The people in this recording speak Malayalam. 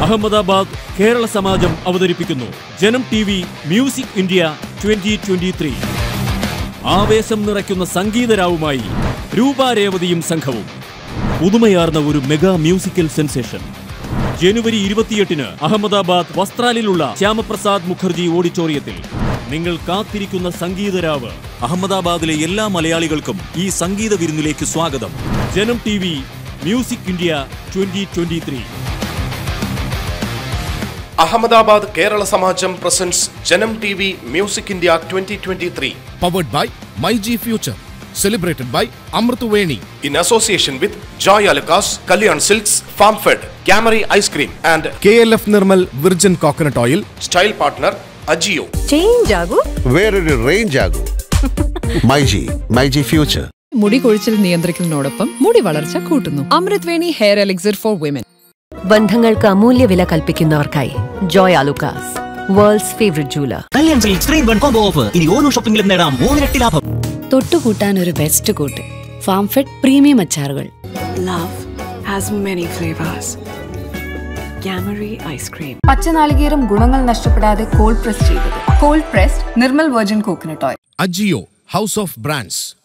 അഹമ്മദാബാദ് കേരള സമാജം അവതരിപ്പിക്കുന്നു Janam T V music India twenty twenty three ആവേശം നിറയ്ക്കുന്ന സംഗീതരാവുമായി രൂപാരേവതിയും സംഘവും പുതുമയാർന്ന ഒരു മെഗാ മ്യൂസിക്കൽ സെൻസേഷൻ ജനുവരി ഇരുപത്തിയെട്ടിന് അഹമ്മദാബാദ് വസ്ത്രാലിലുള്ള ശ്യാമപ്രസാദ് മുഖർജി ഓഡിറ്റോറിയത്തിൽ നിങ്ങൾ കാത്തിരിക്കുന്ന സംഗീതരാവ് അഹമ്മദാബാദിലെ എല്ലാ മലയാളികൾക്കും ഈ സംഗീത വിരുന്നിലേക്ക് സ്വാഗതം Janam T V music India twenty twenty three Ahmedabad Kerala Samajam presents Janam T V music India twenty twenty three powered by MyG Future, celebrated by Amrutuveni. In association with Joy Alukkas Kalyan silks farm fed ക്യാമറി ice cream and KLF Nirmal Virgin Coconut Oil, style partner Ajio change ആകൂ വേറൊരു റേഞ്ച് ആകും മൈജി മൈജി ഫ്യൂച്ചർ മുടി കൊഴിച്ചിൽ നിയന്ത്രിക്കുന്നതിനോടൊപ്പം മുടി വളർച്ച കൂട്ടുന്നു അമൃത് വേണി ഹെയർ എലിക്സിർ ഫോർ വിമൻ ബന്ധങ്ങൾക്ക് അമൂല്യ വില കൽപ്പിക്കുന്നവർക്കായി Joy Alukkas world's favourite jeweller Kalyan silks three one combo offer ഇനി ഓരോ ഷോപ്പിംഗിലും നേടാം മൂന്നിരട്ടി ലാഭം തൊട്ടുകൂട്ടാൻ ഒരു ബെസ്റ്റ് കൂട്ട് ഫാം ഫെഡ് പ്രീമിയം അച്ചാറുകൾ Love has many flavors. Gamari ice cream. പച്ചനാളികേരം ഗുണങ്ങൾ നഷ്ടപ്പെടാതെ കോൾഡ് പ്രസ് ചെയ്തത് cold pressed Nirmal virgin coconut oil Agio, House of Brands.